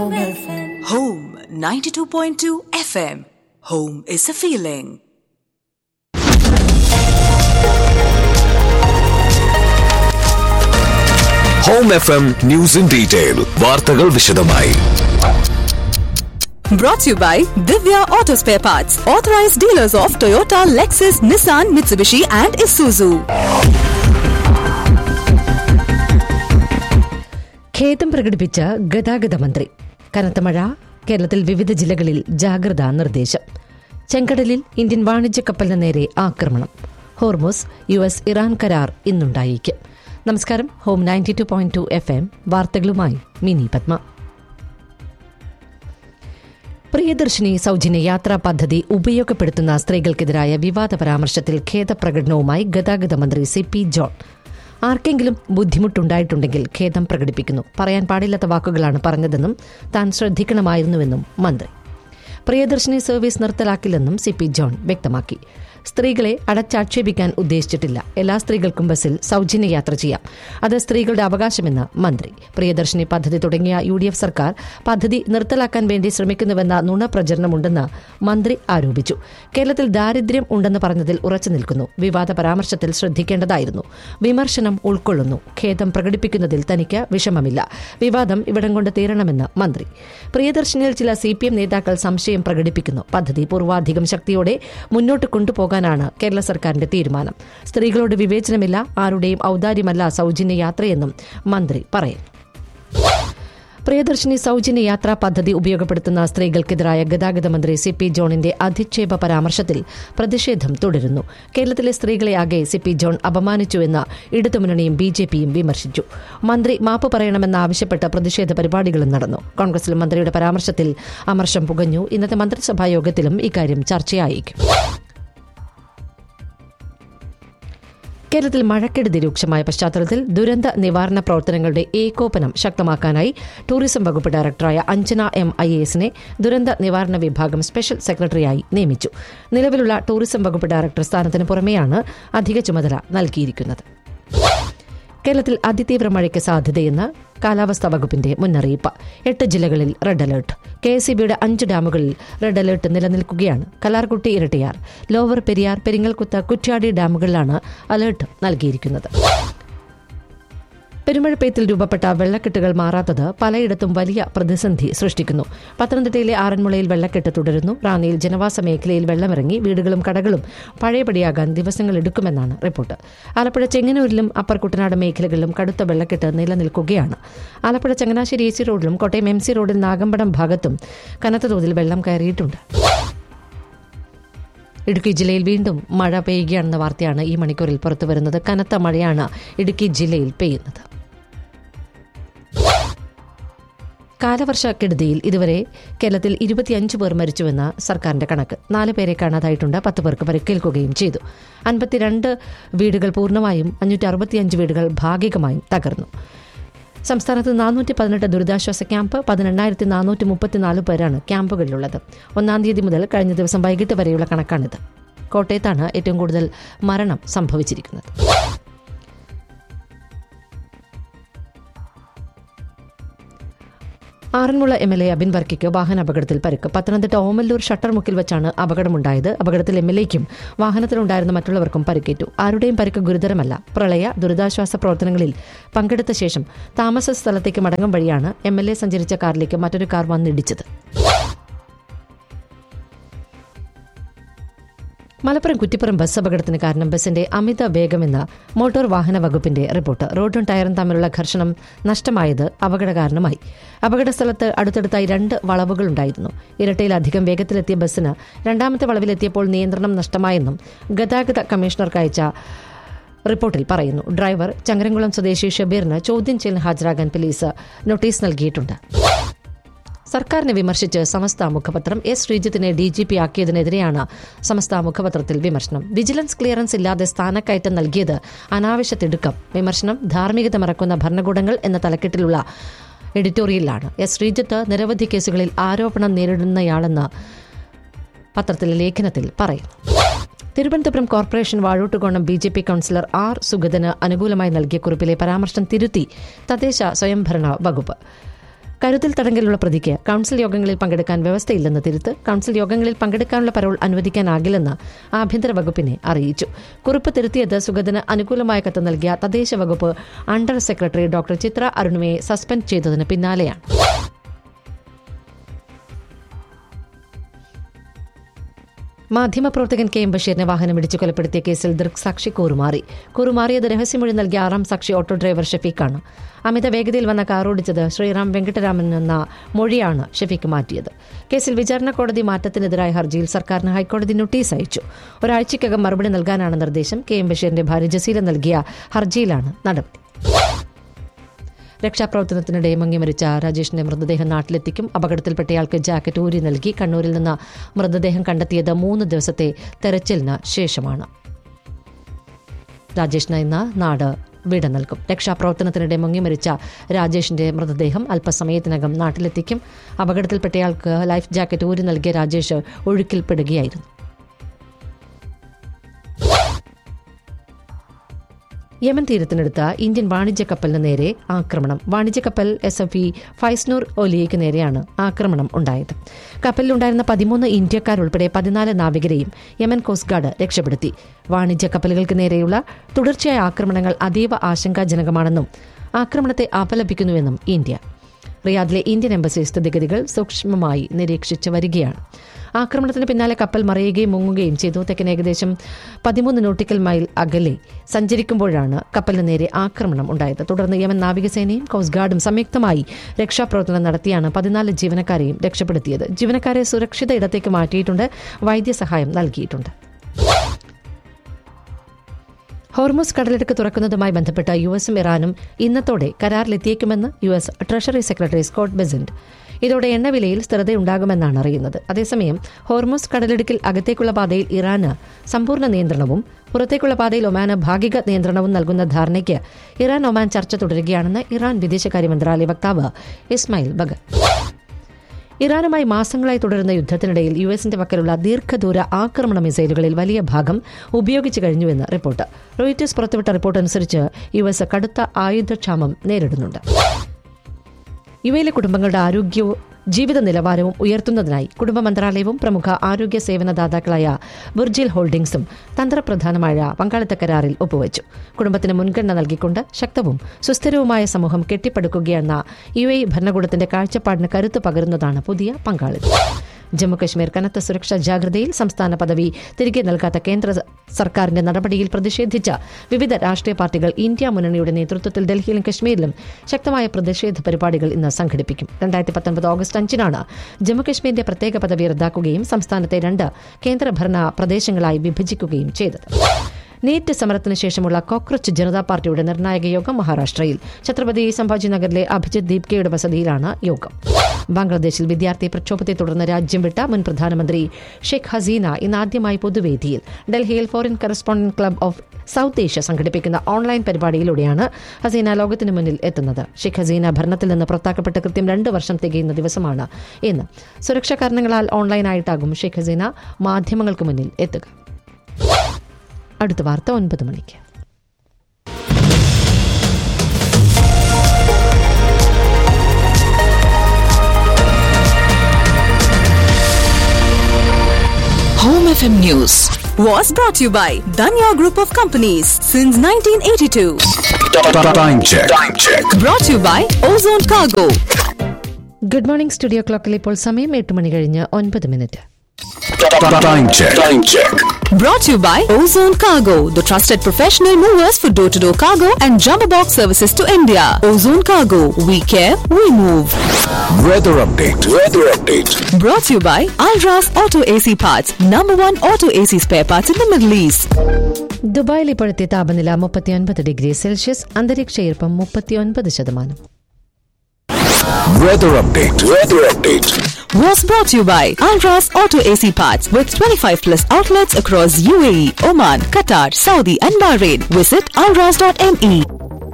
Home 92.2 FM. Home is a feeling. Home F M news in detail വാർത്തകൾ വിശദമായി Brought to you by Divya Auto Spare Parts, authorized dealers of Toyota, Lexus, Nissan, Mitsubishi, and Isuzu. ഖേദം പ്രകടിപ്പിച്ച ഗതാഗത മന്ത്രി കനത്ത മഴ കേരളത്തിൽ വിവിധ ജില്ലകളിൽ ജാഗ്രതാ നിർദ്ദേശം ചെങ്കടലിൽ ഇന്ത്യൻ വാണിജ്യ കപ്പലിന് നേരെ ആക്രമണം ഹോർമോസ് യു എസ് ഇറാൻ കരാർ ഇന്നുണ്ടായേക്കും നമസ്കാരം home ninety two point two F M വാർത്തകളുമായി മിനി പത്മ പ്രിയദർശിനി സൗജന്യ യാത്രാ പദ്ധതി ഉപയോഗപ്പെടുത്തുന്ന സ്ത്രീകൾക്കെതിരായ വിവാദ പരാമർശത്തിൽ ഖേദപ്രകടനവുമായി ഗതാഗത മന്ത്രി സി പി ജോൺ ആർക്കെങ്കിലും ബുദ്ധിമുട്ടുണ്ടായിട്ടുണ്ടെങ്കിൽ ഖേദം പ്രകടിപ്പിക്കുന്നു പറയാൻ പാടില്ലാത്ത വാക്കുകളാണ് പറഞ്ഞതെന്നും താൻ ശ്രദ്ധിക്കണമായിരുന്നുവെന്നും മന്ത്രി പ്രിയദർശിനി സർവീസ് നിർത്തലാക്കില്ലെന്നും സി പി ജോൺ വ്യക്തമാക്കി സ്ത്രീകളെ അടച്ചാക്ഷേപിക്കാൻ ഉദ്ദേശിച്ചിട്ടില്ല എല്ലാ സ്ത്രീകൾക്കും ബസ്സിൽ സൗജന്യ യാത്ര ചെയ്യാം അത് സ്ത്രീകളുടെ അവകാശമെന്ന് മന്ത്രി പ്രിയദർശിനി പദ്ധതി തുടങ്ങിയ യു ഡി എഫ് സർക്കാർ പദ്ധതി നിർത്തലാക്കാൻ വേണ്ടി ശ്രമിക്കുന്നുവെന്ന നുണ പ്രചരണമുണ്ടെന്ന് മന്ത്രി ആരോപിച്ചു കേരളത്തിൽ ദാരിദ്ര്യം ഉണ്ടെന്ന് പറഞ്ഞതിൽ ഉറച്ചു നിൽക്കുന്നു വിവാദ പരാമർശത്തിൽ ശ്രദ്ധിക്കേണ്ടതായിരുന്നു വിമർശനം ഉൾക്കൊള്ളുന്നു ഖേദം പ്രകടിപ്പിക്കുന്നതിൽ തനിക്ക് വിഷമമില്ല വിവാദം ഇവിടം കൊണ്ട് തീരണമെന്ന് മന്ത്രി പ്രിയദർശിനിയിൽ ചില സി പി എം നേതാക്കൾ സംശയം പ്രകടിപ്പിക്കുന്നു പദ്ധതി പൂർവാധികം ശക്തിയോടെ മുന്നോട്ട് കൊണ്ടുപോകാനാണ് കേരള സർക്കാരിന്റെ തീരുമാനം സ്ത്രീകളോട് വിവേചനമില്ല ആരുടെയും ഔദാര്യമല്ല സൗജന്യ യാത്രയെന്നും മന്ത്രി പറയുന്നു പ്രിയദർശിനി സൗജന്യ യാത്രാ പദ്ധതി ഉപയോഗപ്പെടുത്തുന്ന സ്ത്രീകൾക്കെതിരായ ഗതാഗത മന്ത്രി സി പി ജോണിന്റെ അധിക്ഷേപ പരാമർശത്തിൽ പ്രതിഷേധം തുടരുന്നു കേരളത്തിലെ സ്ത്രീകളെ ആകെ സി പി ജോൺ അപമാനിച്ചുവെന്ന് ഇടതുമുന്നണിയും ബി ജെ പിയും വിമർശിച്ചു മന്ത്രി മാപ്പ് പറയണമെന്നാവശ്യപ്പെട്ട് പ്രതിഷേധ പരിപാടികളും നടന്നു കോൺഗ്രസിലും മന്ത്രിയുടെ പരാമർശത്തിൽ അമർഷം പുകഞ്ഞു ഇന്നത്തെ മന്ത്രിസഭാ യോഗത്തിലും ഇക്കാര്യം ചർച്ചയായേക്കും കേരളത്തിൽ മഴക്കെടുതി രൂക്ഷമായ പശ്ചാത്തലത്തിൽ ദുരന്ത നിവാരണ പ്രവർത്തനങ്ങളുടെ ഏകോപനം ശക്തമാക്കാനായി ടൂറിസം വകുപ്പ് ഡയറക്ടറായ അഞ്ജന എം ഐ എസിനെ ദുരന്ത നിവാരണ വിഭാഗം സ്പെഷ്യൽ സെക്രട്ടറിയായി നിയമിച്ചു നിലവിലുള്ള ടൂറിസം വകുപ്പ് ഡയറക്ടർ സ്ഥാനത്തിന് പുറമെയാണ് അധിക ചുമതല നൽകിയിരിക്കുന്നത് കേരളത്തിൽ അതിതീവ്ര മഴയ്ക്ക് സാധ്യതയെന്ന് കാലാവസ്ഥാ വകുപ്പിന്റെ മുന്നറിയിപ്പ് എട്ട് ജില്ലകളിൽ റെഡ് അലർട്ട് കെ എസ് ബിയുടെ അഞ്ച് ഡാമുകളിൽ റെഡ് അലർട്ട് നിലനിൽക്കുകയാണ് കലാർകുട്ടി ഇരട്ടിയാർ ലോവർ പെരിയാർ പെരിങ്ങൽകുത്ത് കുറ്റ്യാടി ഡാമുകളിലാണ് അലർട്ട് നൽകിയിരിക്കുന്നത് പെരുമഴപ്പെയ്ത്തിൽ രൂപപ്പെട്ട വെള്ളക്കെട്ടുകൾ മാറാത്തത് പലയിടത്തും വലിയ പ്രതിസന്ധി സൃഷ്ടിക്കുന്നു പത്തനംതിട്ടയിലെ ആറന്മുളയിൽ വെള്ളക്കെട്ട് തുടരുന്നു റാന്നിയിൽ ജനവാസ മേഖലയിൽ വെള്ളമിറങ്ങി വീടുകളും കടകളും പഴയപടിയാകാൻ ദിവസങ്ങൾ എടുക്കുമെന്നാണ് റിപ്പോർട്ട് ആലപ്പുഴ ചെങ്ങന്നൂരിലും അപ്പർ കുട്ടനാട് മേഖലകളിലും കടുത്ത വെള്ളക്കെട്ട് നിലനിൽക്കുകയാണ് ആലപ്പുഴ ചങ്ങനാശ്ശേരി എ സി റോഡിലും കോട്ടയം എം സി റോഡിൽ നാഗമ്പടം ഭാഗത്തും കനത്ത തോതിൽ വെള്ളം കയറിയിട്ടുണ്ട് ഇടുക്കി ജില്ലയിൽ വീണ്ടും മഴ പെയ്യുകയാണെന്ന വാർത്തയാണ് ഈ മണിക്കൂറിൽ പുറത്തുവരുന്നത് കനത്ത മഴയാണ് ഇടുക്കി ജില്ലയിൽ പെയ്യുന്നത് കാലവർഷക്കെടുതിയിൽ ഇതുവരെ കേരളത്തിൽ ഇരുപത്തിയഞ്ച് പേർ മരിച്ചുവെന്ന സർക്കാരിന്റെ കണക്ക് നാല് പേരെ കാണാതായിട്ടുണ്ട് പത്ത് പേർക്ക് പരിക്കേൽക്കുകയും ചെയ്തു അൻപത്തിരണ്ട് വീടുകൾ പൂർണ്ണമായും അഞ്ഞൂറ്റി അറുപത്തിയഞ്ച് വീടുകൾ ഭാഗികമായും തകർന്നു സംസ്ഥാനത്ത് നാനൂറ്റി പതിനെട്ട് ദുരിതാശ്വാസ ക്യാമ്പ് പതിനെണ്ണായിരത്തി നാനൂറ്റി മുപ്പത്തിനാല് പേരാണ് ക്യാമ്പുകളിലുള്ളത് ഒന്നാം തീയതി മുതൽ കഴിഞ്ഞ ദിവസം വൈകിട്ട് വരെയുള്ള കണക്കാണിത് കോട്ടയത്താണ് ഏറ്റവും കൂടുതൽ മരണം സംഭവിച്ചിരിക്കുന്നത് Aranmula M L A Abin വർക്കിക്ക് വാഹന അപകടത്തിൽ പരിക്ക് പത്തനംതിട്ട ഓമല്ലൂർ ഷട്ടർമുക്കിൽ വെച്ചാണ് അപകടമുണ്ടായത് അപകടത്തിൽ എം എൽ എക്കും വാഹനത്തിലുണ്ടായിരുന്ന മറ്റുള്ളവർക്കും പരിക്കേറ്റു ആരുടെയും പരിക്ക് ഗുരുതരമല്ല പ്രളയ ദുരിതാശ്വാസ പ്രവർത്തനങ്ങളിൽ പങ്കെടുത്ത ശേഷം താമസ സ്ഥലത്തേക്ക് മടങ്ങും വഴിയാണ് എം എൽ എ സഞ്ചരിച്ച കാറിലേക്ക് മറ്റൊരു കാർ വന്നിടിച്ചത് മലപ്പുറം കുറ്റിപ്പുറം ബസ് അപകടത്തിന് കാരണം ബസിന്റെ അമിത വേഗമെന്ന മോട്ടോർ വാഹന വകുപ്പിന്റെ റിപ്പോർട്ട് റോഡും ടയറും തമ്മിലുള്ള ഘർഷണം നഷ്ടമായത് അപകട കാരണമായി അപകട സ്ഥലത്ത് അടുത്തടുത്തായി രണ്ട് വളവുകളുണ്ടായിരുന്നു ഇരട്ടയിലധികം വേഗത്തിലെത്തിയ ബസ്സിന് രണ്ടാമത്തെ വളവിലെത്തിയപ്പോൾ നിയന്ത്രണം നഷ്ടമായെന്നും ഗതാഗത കമ്മീഷണർക്ക് അയച്ച റിപ്പോർട്ടിൽ പറയുന്നു ഡ്രൈവർ ചങ്ങരംകുളം സ്വദേശി ഷബീറിന് ചോദ്യം ചെയ്യലിന് ഹാജരാകാൻ പോലീസ് നോട്ടീസ് നൽകിയിട്ടുണ്ട് സർക്കാരിനെ വിമർശിച്ച് സമസ്ത മുഖപത്രം എസ് ശ്രീജിത്തിനെ ഡി ജി പി ആക്കിയതിനെതിരെയാണ് സമസ്ത മുഖപത്രത്തിൽ വിമർശനം വിജിലൻസ് ക്ലിയറൻസ് ഇല്ലാതെ സ്ഥാനക്കയറ്റം നൽകിയത് അനാവശ്യ തിടുക്കം വിമർശനം ധാർമ്മികത മറക്കുന്ന ഭരണകൂടങ്ങൾ എന്ന തലക്കെട്ടിലുള്ള എഡിറ്റോറിയലിലാണ് എസ് ശ്രീജിത്ത് നിരവധി കേസുകളിൽ ആരോപണം നേരിടുന്നയാളെന്ന് പത്രത്തിലെ ലേഖനത്തിൽ പറയുന്നു Thiruvananthapuram corporation Vazhottukonam B J P councillor R സുഗതന് അനുകൂലമായി നൽകിയ കുറിപ്പിലെ പരാമർശം തിരുത്തി തദ്ദേശ സ്വയംഭരണ വകുപ്പ് കരുതൽ തടങ്കലുള്ള പ്രതിക്ക് കൌൺസിൽ യോഗങ്ങളിൽ പങ്കെടുക്കാൻ വ്യവസ്ഥയില്ലെന്ന് തിരുത്ത് കൌൺസിൽ യോഗങ്ങളിൽ പങ്കെടുക്കാനുള്ള പരോൾ അനുവദിക്കാനാകില്ലെന്ന് ആഭ്യന്തര വകുപ്പിനെ അറിയിച്ചു കുറിപ്പ് തിരുത്തിയത് സുഗതന് അനുകൂലമായ കത്ത് നൽകിയ തദ്ദേശ വകുപ്പ് അണ്ടർ സെക്രട്ടറി ഡോക്ടർ ചിത്ര അരുണിമയെ സസ്പെൻഡ് ചെയ്തതിന് പിന്നാലെയാണ് മാധ്യമപ്രവർത്തകൻ കെ എം ബഷീറിനെ വാഹനം ഇടിച്ചു കൊലപ്പെടുത്തിയ കേസിൽ ദൃക്സാക്ഷി കൂറുമാറി കൂറുമാറിയത് രഹസ്യമൊഴി നൽകിയ ആറാം സാക്ഷി ഓട്ടോ ഡ്രൈവർ ഷഫീഖാണ് അമിത വേഗതയിൽ വന്ന കാർ ഓടിച്ചത് ശ്രീറാം വെങ്കട്ടരാമൻ എന്ന മൊഴിയാണ് ഷഫീഖ് മാറ്റിയത് കേസിൽ വിചാരണ കോടതി മാറ്റത്തിനെതിരായ ഹർജിയിൽ സർക്കാരിന് ഹൈക്കോടതി നോട്ടീസ് അയച്ചു ഒരാഴ്ചയ്ക്കകം മറുപടി നൽകാനാണ് നിർദ്ദേശം കെ എം ബഷീറിന്റെ ഭാര്യ ജസീല നൽകിയ ഹർജിയിലാണ് നടപടി രക്ഷാപ്രവർത്തനത്തിനിടെ മുങ്ങി മരിച്ച രാജേഷിന്റെ മൃതദേഹം നാട്ടിലെത്തിക്കും അപകടത്തിൽപ്പെട്ടയാൾക്ക് ജാക്കറ്റ് ഊരി നൽകി കണ്ണൂരിൽ നിന്ന് മൃതദേഹം കണ്ടെത്തിയത് മൂന്ന് ദിവസത്തെ തെരച്ചിലിന് ശേഷമാണ് രാജേഷിന് ഇന്ന് നാട് വിട നൽകും രക്ഷാപ്രവർത്തനത്തിനിടെ മുങ്ങി മരിച്ച രാജേഷിന്റെ മൃതദേഹം അല്പസമയത്തിനകം നാട്ടിലെത്തിക്കും അപകടത്തിൽപ്പെട്ടയാൾക്ക് ലൈഫ് ജാക്കറ്റ് ഊരി നൽകിയ രാജേഷ് ഒഴുക്കിൽപ്പെടുകയായിരുന്നു യമൻ തീരത്തിനടുത്ത ഇന്ത്യൻ വാണിജ്യ കപ്പലിന് നേരെ ആക്രമണം വാണിജ്യ കപ്പൽ എസ് എഫ് ഇ ഫൈസ്നൂർ ഒലിയയ്ക്ക് നേരെയാണ് ആക്രമണം ഉണ്ടായത് കപ്പലിലുണ്ടായിരുന്ന പതിമൂന്ന് ഇന്ത്യക്കാരുൾപ്പെടെ പതിനാല് നാവികരെയും യമൻ കോസ്റ്റ് ഗാർഡ് രക്ഷപ്പെടുത്തി വാണിജ്യ കപ്പലുകൾക്ക് നേരെയുള്ള തുടർച്ചയായ ആക്രമണങ്ങൾ അതീവ ആശങ്കാജനകമാണെന്നും ആക്രമണത്തെ അപലപിക്കുന്നുവെന്നും ഇന്ത്യ റിയാദിലെ ഇന്ത്യൻ എംബസി സ്ഥിതിഗതികൾ സൂക്ഷ്മമായി നിരീക്ഷിച്ചു വരികയാണ് ആക്രമണത്തിന് പിന്നാലെ കപ്പൽ മറയുകയും മുങ്ങുകയും ചെയ്തു തെക്കൻ ഏകദേശം പതിമൂന്ന് നോട്ടിക്കൽ മൈൽ അകലെ സഞ്ചരിക്കുമ്പോഴാണ് കപ്പലിന് നേരെ ആക്രമണം ഉണ്ടായത് തുടർന്ന് യമൻ നാവികസേനയും കോസ്റ്റ് ഗാർഡും സംയുക്തമായി രക്ഷാപ്രവർത്തനം നടത്തിയാണ് പതിനാല് ജീവനക്കാരെയും രക്ഷപ്പെടുത്തിയത് ജീവനക്കാരെ സുരക്ഷിത ഇടത്തേക്ക് മാറ്റിയിട്ടുണ്ട് വൈദ്യസഹായം നൽകിയിട്ടുണ്ട് ഹോർമുസ് കടലിടുക്ക് തുറക്കുന്നതുമായി ബന്ധപ്പെട്ട് യു എസും ഇറാനും ഇന്നത്തോടെ കരാറിലെത്തിയേക്കുമെന്ന് U S treasury secretary Scott Bessent ഇതോടെ എണ്ണവിലയിൽ സ്ഥിരതയുണ്ടാകുമെന്നാണ് അറിയുന്നത് അതേസമയം ഹോർമുസ് കടലിടുക്കിൽ അകത്തേക്കുള്ള പാതയിൽ ഇറാന് സമ്പൂർണ്ണ നിയന്ത്രണവും പുറത്തേക്കുള്ള പാതയിൽ ഒമാന് ഭാഗിക നിയന്ത്രണവും നൽകുന്ന ധാരണയ്ക്ക് ഇറാൻ ഒമാൻ ചർച്ച തുടരുകയാണെന്ന് ഇറാൻ വിദേശകാര്യ മന്ത്രാലയ വക്താവ് ഇസ്മായിൽ ബഗർ ഇറാനുമായി മാസങ്ങളായി തുടരുന്ന യുദ്ധത്തിനിടയിൽ യു എസിന്റെ പക്കലുള്ള ദീർഘദൂര ആക്രമണ മിസൈലുകളിൽ വലിയ ഭാഗം ഉപയോഗിച്ചു കഴിഞ്ഞുവെന്ന് റിപ്പോർട്ട് റോയിറ്റേഴ്സ് പുറത്തുവിട്ട റിപ്പോർട്ട് അനുസരിച്ച് യു എസ് കടുത്ത ആയുധക്ഷാമം നേരിടുന്നുണ്ട് യു എയിലെ കുടുംബങ്ങളുടെ ആരോഗ്യവും ജീവിത നിലവാരവും ഉയർത്തുന്നതിനായി കുടുംബ മന്ത്രാലയവും പ്രമുഖ ആരോഗ്യ സേവന ദാതാക്കളായ ബുർജിൽ ഹോൾഡിംഗ്സും തന്ത്രപ്രധാനമായ പങ്കാളിത്ത കരാറിൽ ഒപ്പുവച്ചു കുടുംബത്തിന് മുൻഗണന നൽകിക്കൊണ്ട് ശക്തവും സുസ്ഥിരവുമായ സമൂഹം കെട്ടിപ്പടുക്കുകയെന്ന യു എ ഭരണകൂടത്തിന്റെ കാഴ്ചപ്പാടിന് കരുത്ത് പകരുന്നതാണ് പുതിയ പങ്കാളിത്തം ജമ്മുകശ്മീർ കനത്ത സുരക്ഷാ ജാഗ്രതയിൽ സംസ്ഥാന പദവി തിരികെ നൽകാത്ത കേന്ദ്ര സർക്കാരിന്റെ നടപടിയിൽ പ്രതിഷേധിച്ച വിവിധ രാഷ്ട്രീയ പാർട്ടികൾ ഇന്ത്യ മുന്നണിയുടെ നേതൃത്വത്തിൽ ഡൽഹിയിലും കശ്മീരിലും ശക്തമായ പ്രതിഷേധ പരിപാടികൾ ഇന്ന് സംഘടിപ്പിക്കും രണ്ടായിരത്തി പത്തൊൻപത് ഓഗസ്റ്റ് അഞ്ചിനാണ് ജമ്മുകശ്മീരിന്റെ പ്രത്യേക പദവി റദ്ദാക്കുകയും സംസ്ഥാനത്തെ രണ്ട് കേന്ദ്രഭരണ പ്രദേശങ്ങളായി വിഭജിക്കുകയും ചെയ്തത് നീറ്റ് സമരത്തിന് ശേഷമുള്ള കോക്രോച്ച് ജനതാ പാർട്ടിയുടെ നിർണായക യോഗം മഹാരാഷ്ട്രയിൽ ഛത്രപതി സംഭാജി നഗറിലെ അഭിജിത് ദീപ്കയുടെ വസതിയിലാണ് യോഗം ബംഗ്ലാദേശിൽ വിദ്യാർത്ഥി പ്രക്ഷോഭത്തെ തുടർന്ന് രാജ്യം വിട്ട മുൻ പ്രധാനമന്ത്രി ഷെയ്ഖ് ഹസീന ഇന്ന് ആദ്യമായി പൊതുവേദിയിൽ ഡൽഹിയിൽ foreign correspondent club of south Asia സംഘടിപ്പിക്കുന്ന ഓൺലൈൻ പരിപാടിയിലൂടെയാണ് ഹസീന ലോകത്തിന് മുന്നിൽ എത്തുന്നത് ഷെയ്ഖ് ഹസീന ഭരണത്തിൽ നിന്ന് പുറത്താക്കപ്പെട്ട് കൃത്യം രണ്ട് വർഷം തികയുന്ന ദിവസമാണ് ഇന്ന് സുരക്ഷാ കാരണങ്ങളാൽ ഓൺലൈനായിട്ടാകും ഷെയ്ഖ് ഹസീന മാധ്യമങ്ങൾക്ക് മുന്നിൽ എത്തുക അടുത്ത വാർത്ത ഒൻപത് മണിക്ക് Home FM News was brought to you by Danya Group of Companies since 1982. Time check. Time check. Brought to you by Ozone Cargo. Good morning studio ക്ലോക്കിൽ ഇപ്പോൾ സമയം എട്ട് മണി കഴിഞ്ഞ് ഒൻപത് minute Time check. Time check. Brought to you by Ozone Cargo, the trusted professional movers for door to door cargo and jumbo box services to India. Ozone Cargo, we care, we move. Weather update. Weather update. Brought to you by Alras Auto AC Parts, number one auto AC spare parts in the Middle East. ദുബായിൽ ഇപ്പോഴത്തെ താപനില മുപ്പത്തിയൊൻപത് degree Celsius അന്തരീക്ഷ ഈർപ്പം മുപ്പത്തിയൊൻപത് ശതമാനം Weather update. Weather update. Was brought to you by Alras Auto AC Parts with 25 plus outlets across UAE, Oman, Qatar, Saudi, and Bahrain. Visit alras.me.